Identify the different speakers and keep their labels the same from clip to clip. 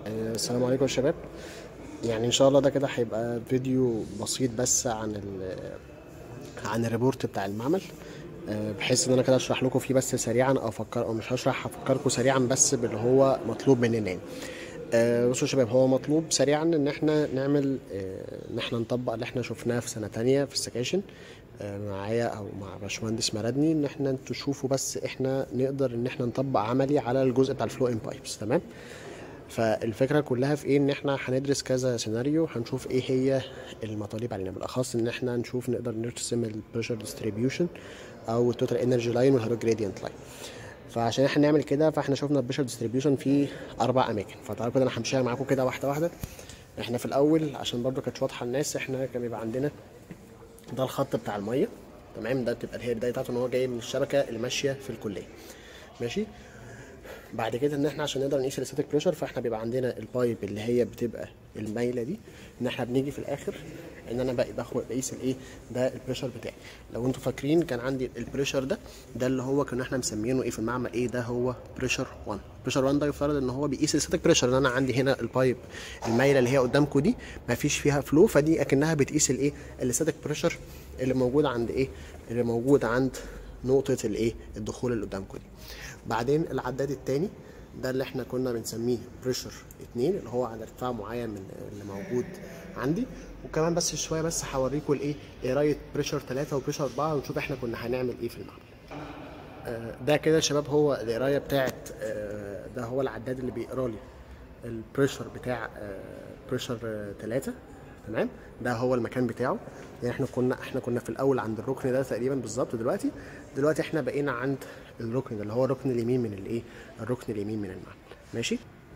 Speaker 1: آه، السلام عليكم يا شباب يعني ان شاء الله ده كده هيبقى فيديو بسيط بس عن ال عن الريبورت بتاع المعمل آه، بحيث ان انا كده اشرح لكم فيه بس سريعا او افكر او مش هشرح هفكركم سريعا بس باللي هو مطلوب مننا يعني آه، بصوا يا شباب هو مطلوب سريعا ان احنا نعمل آه، ان احنا نطبق اللي احنا شفناه في سنه تانية في السكاشن آه، معايا او مع باشمهندس مردني ان احنا تشوفوا بس احنا نقدر ان احنا نطبق عملي على الجزء بتاع الفلو ان بايبس تمام فالفكره كلها في ايه ان احنا هندرس كذا سيناريو هنشوف ايه هي المطالب علينا بالاخص ان احنا نشوف نقدر نرسم البريشر ديستريبيوشن او التوتال انرجي لاين والهيدرو جريدينت لاين فعشان احنا نعمل كده فاحنا شفنا البريشر ديستريبيوشن في اربع اماكن فتعالوا كده انا همشيها معاكم كده واحده واحده احنا في الاول عشان برضو كانت واضحه الناس احنا كان بيبقى عندنا ده الخط بتاع الميه تمام ده بتبقى هي البدايه بتاعته ان هو جاي من الشبكه اللي ماشيه في الكليه ماشي بعد كده ان احنا عشان نقدر نقيس الاستاتيك بريشر فاحنا بيبقى عندنا البايب اللي هي بتبقى المايله دي ان احنا بنيجي في الاخر ان انا بقى باخد بقيس الايه ده البريشر بتاعي لو انتوا فاكرين كان عندي البريشر ده ده اللي هو كنا احنا مسمينه ايه في المعمل ايه ده هو بريشر 1 بريشر 1 ده يفترض ان هو بيقيس الاستاتيك بريشر ان انا عندي هنا البايب المايله اللي هي قدامكم دي ما فيش فيها فلو فدي اكنها بتقيس الايه الاستاتيك بريشر اللي موجود عند ايه اللي موجود عند نقطه الايه الدخول اللي قدامكم دي بعدين العداد الثاني ده اللي احنا كنا بنسميه بريشر 2 اللي هو على ارتفاع معين من اللي موجود عندي وكمان بس شويه بس هوريكم الايه قرايه بريشر 3 وبريشر 4 ونشوف احنا كنا هنعمل ايه في المعمل آه، ده كده يا شباب هو القرايه بتاعت آه، ده هو العداد اللي بيقرا لي البريشر بتاع بريشر 3 تمام ده هو المكان بتاعه يعني احنا كنا احنا كنا في الاول عند الركن ده تقريبا بالظبط دلوقتي دلوقتي احنا بقينا عند الركن ده اللي هو الركن اليمين من الايه الركن اليمين من المعمل ماشي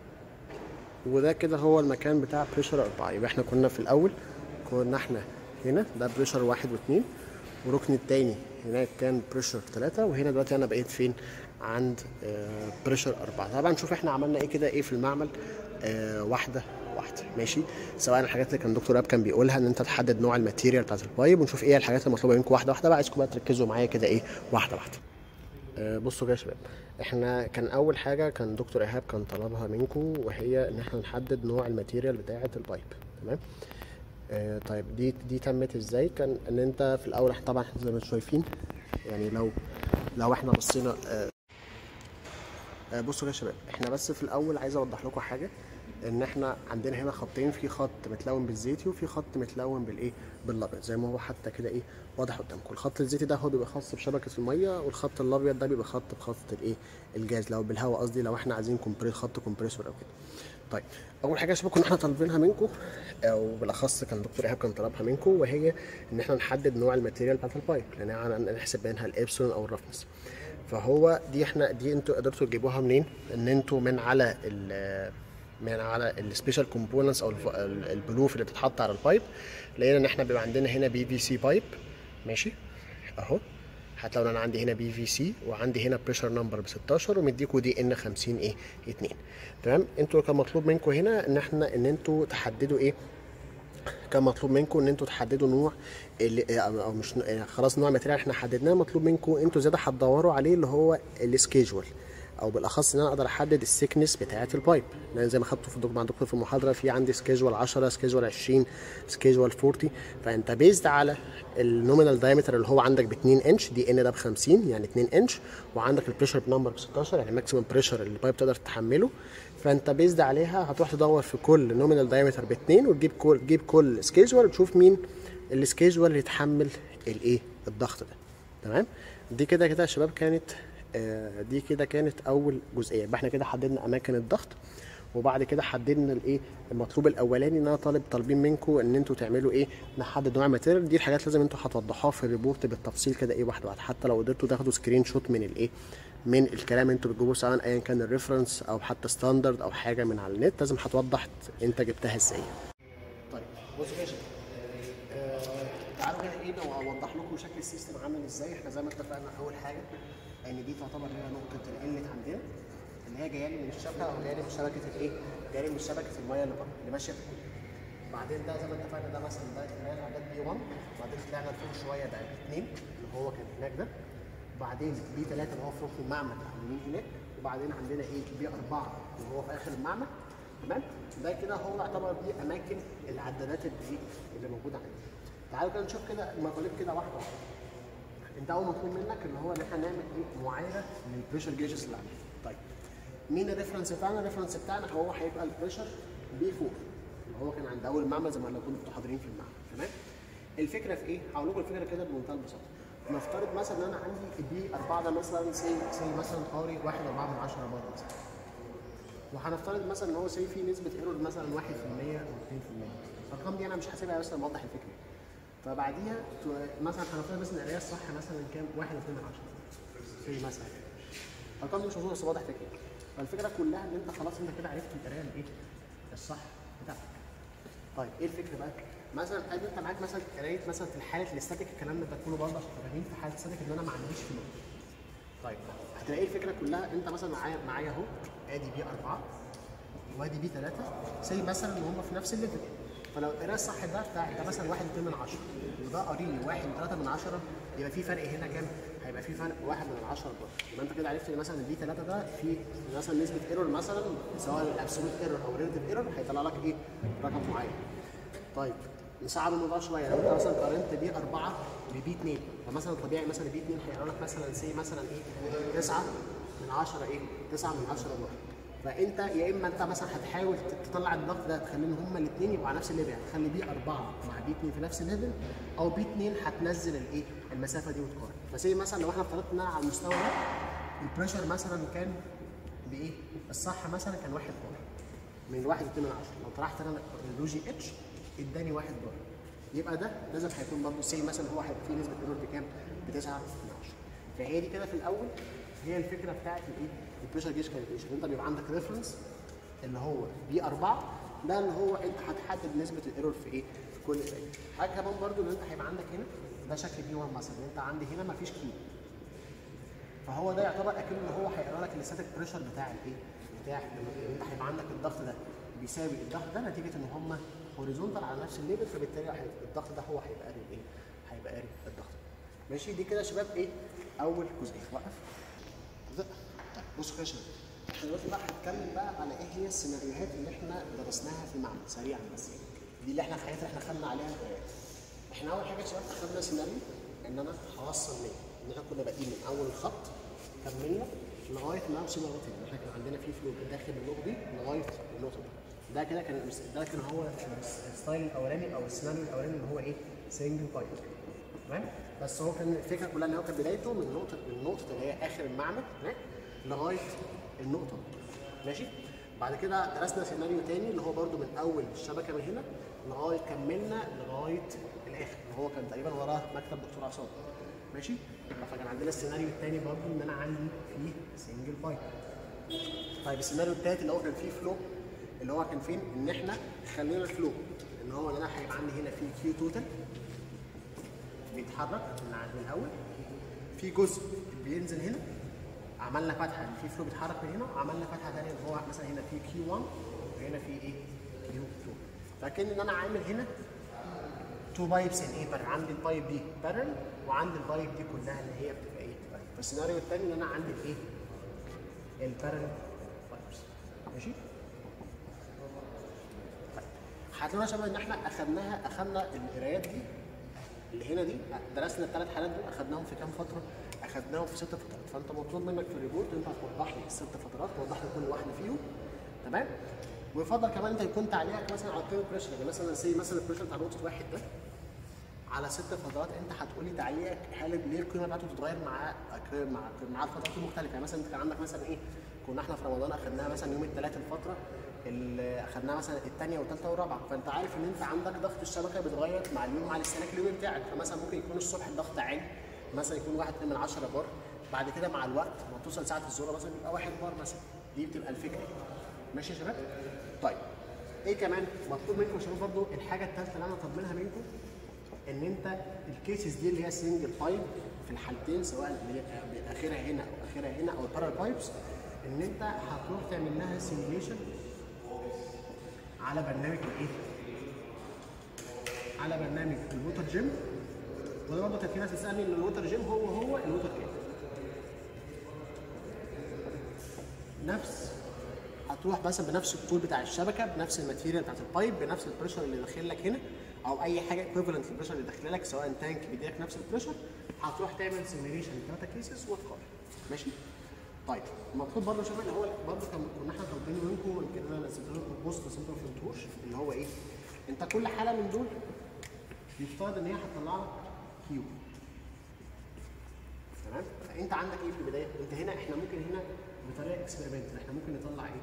Speaker 1: وده كده هو المكان بتاع بريشر 4 يبقى احنا كنا في الاول كنا احنا هنا ده بريشر واحد واثنين والركن التاني هناك كان بريشر 3 وهنا دلوقتي انا بقيت فين عند آه بريشر 4 طبعا نشوف احنا عملنا ايه كده ايه في المعمل آه واحده واحده ماشي سواء الحاجات اللي كان دكتور اب كان بيقولها ان انت تحدد نوع الماتيريال بتاعت البايب ونشوف ايه الحاجات المطلوبه منكم واحده واحده بقى عايزكم بقى تركزوا معايا كده ايه واحده واحده آه، بصوا كده يا شباب احنا كان اول حاجه كان دكتور ايهاب كان طلبها منكم وهي ان احنا نحدد نوع الماتيريال بتاعه البايب تمام آه طيب دي دي تمت ازاي كان ان انت في الاول احنا طبعا زي ما انتم شايفين يعني لو لو احنا بصينا آه آه بصوا يا شباب احنا بس في الاول عايز اوضح لكم حاجه ان احنا عندنا هنا خطين في خط متلون بالزيتي وفي خط متلون بالايه بالابيض زي ما هو حتى كده ايه واضح قدامكم الخط الزيتي ده هو بيبقى خاص بشبكه الميه والخط الابيض ده بيبقى خط بخط الايه الجاز لو بالهواء قصدي لو احنا عايزين كومبريس خط كومبريسور او كده طيب اول حاجه يا شباب كنا احنا طالبينها منكم او بالاخص كان دكتور ايهاب كان طلبها منكم وهي ان احنا نحدد نوع الماتيريال بتاعت البايب لان احنا نحسب منها الابسلون او الرفنس فهو دي احنا دي انتوا قدرتوا تجيبوها منين ان انتوا من على ال من على السبيشال كومبوننتس او الف- ال- البلوف اللي بتتحط على البايب لقينا ان احنا بيبقى عندنا هنا بي في سي بايب ماشي اهو هتلاقوا ان انا عندي هنا بي في سي وعندي هنا بريشر نمبر ب 16 ومديكوا دي ان 50 ايه 2 تمام انتوا كان مطلوب منكم هنا ان احنا ان انتوا تحددوا ايه كان مطلوب منكم ان انتوا تحددوا نوع اللي او أو مش يعني خلاص نوع الماتيريال احنا حددناه مطلوب منكم انتوا زياده هتدوروا عليه اللي هو السكيجول او بالاخص ان انا اقدر احدد السكنس بتاعه البايب لان زي ما خدتوا في الدكتور مع الدكتور في المحاضره في عندي سكيجول 10 سكيجول 20 سكيجول 40 فانت بيزد على النومينال دايمتر اللي هو عندك ب 2 انش دي ان ده ب 50 يعني 2 انش وعندك البريشر نمبر ب 16 يعني ماكسيمم بريشر اللي البايب تقدر تتحمله فانت بيزد عليها هتروح تدور في كل نومينال دايمتر ب 2 وتجيب كل تجيب كل سكيجول وتشوف مين السكيجول اللي يتحمل الايه الضغط ده تمام دي كده كده يا شباب كانت آه، دي كده كانت اول جزئيه يبقى احنا كده حددنا اماكن الضغط وبعد كده حددنا الايه المطلوب الاولاني ان انا طالب طالبين منكم ان انتوا تعملوا ايه نحدد نوع الماتيريال دي الحاجات لازم انتوا هتوضحوها في الريبورت بالتفصيل كده ايه واحده واحده حتى لو قدرتوا تاخدوا سكرين شوت من الايه من الكلام انتوا بتجيبوه سواء ايا كان الريفرنس او حتى ستاندرد او حاجه من على النت لازم هتوضح انت جبتها ازاي طيب بصوا يا شباب آه، تعالوا كده ايه لو اوضح لكم شكل السيستم عامل ازاي احنا زي ما اتفقنا اول حاجه ان دي تعتبر هي نقطه الانلت عندنا اللي هي جايه لي من الشبكه او جايه لي من شبكه الايه؟ جايه لي من شبكه الميه اللي بره اللي ماشيه في الكل. بعدين ده زي ما اتفقنا ده مثلا ده اللي هي العداد بي 1 بعدين طلعنا لفوق شويه ده بي 2 اللي هو كان هناك ده بعدين بي 3 اللي هو فوق المعمل اليمين هناك وبعدين عندنا ايه بي 4 اللي هو في اخر المعمل تمام ده كده هو يعتبر دي اماكن العدادات اللي ايه اللي موجوده عندنا تعالوا كده نشوف كده المطالب كده واحده واحده انت اول مطلوب منك اللي هو ان احنا نعمل ايه معايره للبريشر جيجز اللي عندنا طيب مين الريفرنس بتاعنا الريفرنس بتاعنا هو هيبقى البريشر بي 4 اللي هو كان عند اول معمل زي ما لو كنتوا حاضرين في المعمل تمام الفكره في ايه هقول لكم الفكره كده بمنتهى البساطه نفترض مثلا ان انا عندي بي 4 ده مثلا سي سي مثلا قاري 1 4 من 10 بره مثلا وهنفترض مثلا ان هو سي فيه نسبه ايرور مثلا 1% او 2% الارقام دي انا مش حاسبها بس موضح الفكره فبعديها تو- مثلا هنفترض مثلا القرايه الصح مثلا كام 1 2 من 10 سي مثلا الارقام دي مش مظبوطه بس واضح فكره فالفكره كلها ان انت خلاص انت كده عرفت القرايه الايه الصح بتاعتك طيب ايه الفكره بقى؟ مثلا ادي انت معاك مثلا قرايه مثلا في حاله الاستاتيك الكلام ده كله برضه عشان تبقى فاهمين في حاله الاستاتيك ان انا ما عنديش فلو طيب هتلاقي الفكره كلها انت مثلا معايا معايا اهو ادي بي 4 وادي بي 3 زي مثلا ان هم في نفس الليفل فلو القرايه الصح ده بتاعي ده مثلا 1 2 من 10 وده قاري 1 3 من 10 يبقى في فرق هنا كام؟ هيبقى في فرق 1 من 10 برضه يبقى انت كده عرفت ان مثلا البي 3 ده في مثلا نسبه ايرور مثلا سواء الابسولوت ايرور او الريليتيف ايرور هيطلع لك ايه؟ رقم معين طيب نصعب الموضوع شويه لو انت مثلا قارنت بي 4 ببي 2 فمثلا طبيعي مثلا بي 2 هيقرا لك مثلا سي مثلا ايه 9 من 10 ايه 9 من 10 برضه فانت يا اما انت مثلا هتحاول تطلع الضغط ده تخلي ان هما الاثنين يبقوا على نفس الليفل يعني تخلي بي 4 مع بي 2 في نفس الليفل او بي 2 هتنزل الايه المسافه دي وتقارن فسي مثلا لو احنا افترضنا على المستوى ده البريشر مثلا كان بايه الصح مثلا كان 1 بار من الواحد اتنين من عشرة لو طرحت انا اللوجي اتش اداني واحد بار يبقى ده لازم هيكون برضه سي مثلا هو هيبقى فيه نسبه ايرور بكام؟ بتسعة من عشرة فهي دي كده في الاول هي الفكره بتاعت الايه؟ البريشر جيج كالكوليشن انت بيبقى عندك ريفرنس اللي هو بي 4 ده اللي هو انت هتحدد نسبه الايرور في ايه؟ في كل حاجه. حاجه كمان برضه ان انت هيبقى عندك هنا ده شكل بي 1 مثلا انت عندي هنا مفيش كي فهو ده يعتبر اكنه ان هو هيقرا لك الاستاتيك بريشر بتاع الايه؟ بتاع انت هيبقى عندك الضغط ده بيساوي الضغط ده نتيجه ان هم هوريزونتال على نفس الليفل فبالتالي هي- الضغط ده هو هيبقى قاري الايه؟ هيبقى قاري الضغط. ماشي دي كده يا شباب ايه؟ اول جزئيه وقف. ده. بصوا كده يا شباب احنا دلوقتي بقى هنتكلم بقى على ايه هي السيناريوهات اللي احنا درسناها في المعمل سريعا بس دي اللي احنا الحاجات اللي احنا خدنا عليها القراءات. احنا اول حاجه يا شباب اخدنا سيناريو ان انا هوصل ليه؟ ان احنا كنا بادئين من اول الخط كملنا لغايه ما وصلنا لغايه هنا احنا كان عندنا في فلو داخل النقطه دي لغايه النقطه دي ده كده كان ده كان هو الستايل الاولاني او السيناريو الاولاني اللي هو ايه؟ سنجل بايب تمام بس هو كان الفكره كلها ان هو كان بدايته من نقطه من نقطه اللي هي اخر المعمل تمام؟ لغايه النقطه دي ماشي بعد كده درسنا سيناريو تاني اللي هو برده من اول الشبكه من هنا لغايه كملنا لغايه الاخر اللي هو كان تقريبا وراه مكتب دكتور عصام ماشي فكان عندنا السيناريو التاني برضه ان انا عندي فيه سنجل بايب طيب السيناريو التالت اللي هو كان فيه فلو اللي هو كان فين ان احنا خلينا الفلو ان هو ان انا هيبقى عندي هنا في كيو توتال بيتحرك من عند من الاول في جزء بينزل هنا عملنا فتحه اللي في فلو بيتحرك من هنا وعملنا فتحه ثانيه اللي هو مثلا هنا في كيو 1 وهنا في ايه كيو 2 فكان ان انا عامل هنا تو بايبس ان ايه بارل عندي البايب دي بارل وعندي البايب دي كلها اللي هي بتبقى ايه بارل فالسيناريو الثاني ان انا عندي الايه البارل بايبس ماشي طيب هتلاقوا يا شباب ان احنا اخدناها اخدنا القرايات دي اللي هنا دي درسنا الثلاث حالات دول اخدناهم في كام فتره؟ اخدناهم في ست فترات فانت مطلوب منك في الريبورت انت هتوضح لي الست فترات توضح لي كل واحده فيهم تمام؟ ويفضل كمان انت يكون تعليقك مثلا على الكيرف بريشر يعني مثلا سي مثلا البريشر بتاع نقطه واحد ده على ست فترات انت هتقول لي تعليقك هل ليه القيمه بتاعته بتتغير مع مع مع الفترات المختلفه يعني مثلا انت كان عندك مثلا ايه كنا احنا في رمضان اخدناها مثلا يوم الثلاث الفتره اللي اخدناها مثلا الثانيه والثالثه والرابعه فانت عارف ان انت عندك ضغط الشبكه بيتغير مع اليوم مع الاستهلاك اليومي بتاعك فمثلا ممكن يكون الصبح الضغط عالي مثلا يكون 1 2 من 10 بار بعد كده مع الوقت لما توصل ساعه الذره مثلا يبقى 1 بار مثلا دي بتبقى الفكره ماشي يا شباب؟ طيب ايه كمان مطلوب منكم يا شباب برضه الحاجه الثالثه اللي انا طالبينها منكم ان انت الكيسز دي اللي هي سنجل بايب في الحالتين سواء اللي هي اخرها هنا او اخرها هنا او البارال بايبس ان انت هتروح تعمل لها سيميليشن على برنامج الايه؟ على برنامج الووتر جيم وده برضه كان في ناس بتسالني ان الووتر جيم هو هو الووتر كيت نفس هتروح مثلا بنفس الطول بتاع الشبكه بنفس الماتيريال بتاعت البايب بنفس البريشر اللي داخل لك هنا او اي حاجه ايكويفالنت للبريشر اللي داخل لك سواء تانك بيديلك نفس البريشر هتروح تعمل سيميليشن للداتا كيسز وتقارن ماشي طيب المطلوب برضه يا شباب اللي هو برضه كان كنا احنا طالبين منكم يمكن انا نزلت لكم بوست بس انتوا ما فهمتوش اللي هو ايه؟ انت كل حاله من دول يفترض ان هي هتطلع لك كيو تمام؟ فانت عندك ايه في البدايه؟ انت هنا احنا ممكن هنا بطريقه اكسبيرمنت احنا ممكن نطلع ايه؟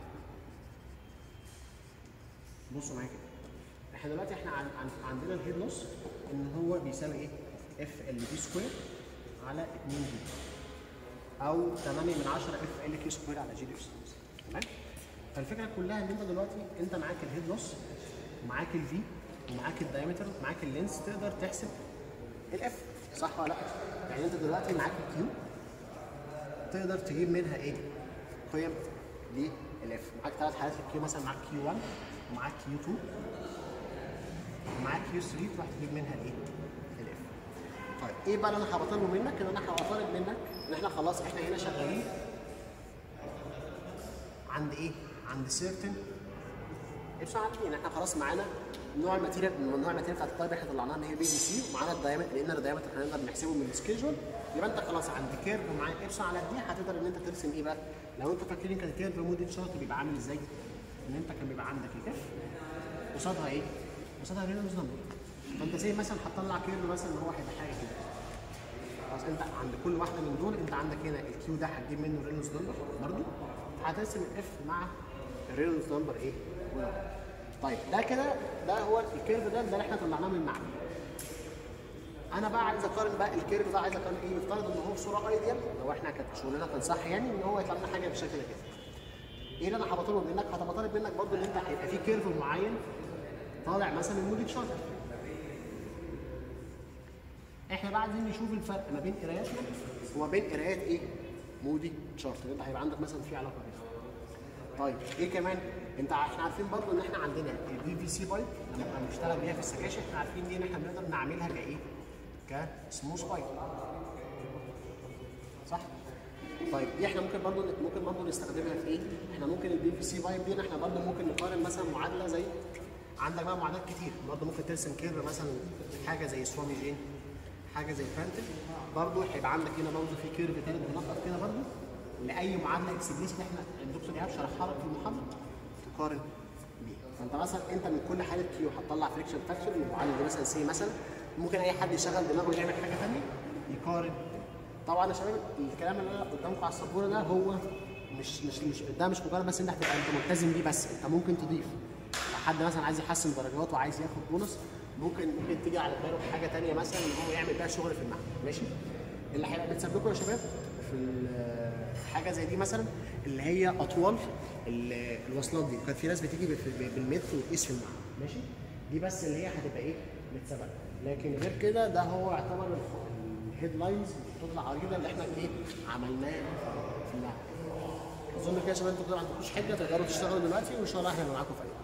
Speaker 1: بصوا معايا كده احنا دلوقتي احنا عن عن عندنا الهيد لوس ان هو بيساوي ايه؟ اف ال بي سكوير على 2 جي او 8 من 10 اف ال كيو سكوير على جي دي اس تمام؟ فالفكره كلها ان انت دلوقتي انت معاك الهيد لوس ومعاك الفي ومعاك الدايمتر ومعاك اللينس تقدر تحسب الاف صح ولا لا؟ يعني انت دلوقتي معاك الكيو تقدر تجيب منها ايه؟ قيم للاف معاك ثلاث حالات للكيو مثلا معاك كيو 1 ومعاك كيو 2 ومعاك كيو 3 تروح تجيب منها الايه؟ الاف طيب ايه بقى اللي انا هبطلبه منك؟ ان انا هبطلب منك ان احنا خلاص احنا هنا شغالين عند ايه؟ عند سيرتن مش عارفين احنا خلاص معانا نوع الماتيريال نوع الماتيريال بتاعت الطيب احنا طلعناها ان هي بي دي سي ومعانا الدايمتر لان الدايمتر هنقدر نحسبه من السكيجول يبقى انت خلاص عند كيرف معاك ابسون على دي هتقدر ان انت ترسم ايه بقى؟ لو انتوا فاكرين كان كيرف موديل شارت بيبقى عامل ازاي؟ ان انت كان بيبقى عندك الاف قصادها ايه؟ قصادها رينولدز نمبر فانت زي مثلا هتطلع كيرف مثلا ان هو هيبقى حاجه كده خلاص انت عند كل واحده من دول انت عندك هنا الكيو ده هتجيب منه رينولدز نمبر برضه هترسم الاف مع الرينولدز نمبر ايه؟ طيب ده كده ده هو الكيرف ده ده اللي احنا طلعناه من المعمل انا بقى عايز اقارن بقى الكيرف ده عايز اقارن ايه نفترض ان هو بصوره ايديال لو احنا كانت شغلنا كان صح يعني ان هو يطلع لنا حاجه بالشكل ده كده ايه اللي انا هبطلبه منك؟ هبطلب منك برضه ان انت هيبقى في كيرف معين طالع مثلا من موديل شارت احنا بقى عايزين نشوف الفرق ما بين قراياتنا وما بين قرايات ايه؟ مودي شارت انت هيبقى عندك مثلا في علاقه بينهم طيب ايه كمان؟ انت احنا عارفين برضه ان احنا عندنا البي في سي بايب لما احنا بنشتغل بيها في السكاشن احنا عارفين دي ان احنا بنقدر نعملها كايه؟ كسموث بايب صح؟ طيب دي احنا ممكن برضه ممكن برضه نستخدمها في ايه؟ احنا ممكن البي في سي بايب دي احنا برضه ممكن نقارن مثلا معادله زي عندك بقى معادلات كتير برضه ممكن ترسم كيرف مثلا حاجه زي سوامي جين حاجه زي فانتل برضه هيبقى عندك هنا برضه في كيرف تاني بنقط كده برضه لاي معادله اكسبريس احنا الدكتور ايهاب شرحها لك في المحاضره تقارن بيها فانت مثلا انت من كل حاله كيو هتطلع فريكشن فاكتور المعادله دي مثلا سي مثلا ممكن اي حد يشغل دماغه يعمل حاجه ثانيه يقارن طبعا يا شباب الكلام اللي انا قدامكم على السبوره ده هو مش مش مش ده مش مجرد بس انت هتبقى انت ملتزم بيه بس انت ممكن تضيف لو حد مثلا عايز يحسن درجاته وعايز ياخد بونص ممكن ممكن تيجي على باله حاجه ثانيه مثلا ان هو يعمل بيها شغل في المعمل ماشي اللي هيبقى بتسبب لكم يا شباب في ال- حاجه زي دي مثلا اللي هي اطوال ال- الوصلات دي كانت في ناس بتيجي بال- بالمتر وتقيس في المعمل ماشي دي بس اللي هي هتبقى ايه متسببه لكن غير كده ده هو يعتبر الهيد لاينز الخطوط العريضه اللي احنا ايه عملناها في المعمل اظن كده يا شباب انتوا كده ما عندكوش حاجه تقدروا تشتغلوا دلوقتي وان شاء الله احنا هنبقى معاكم في اي وقت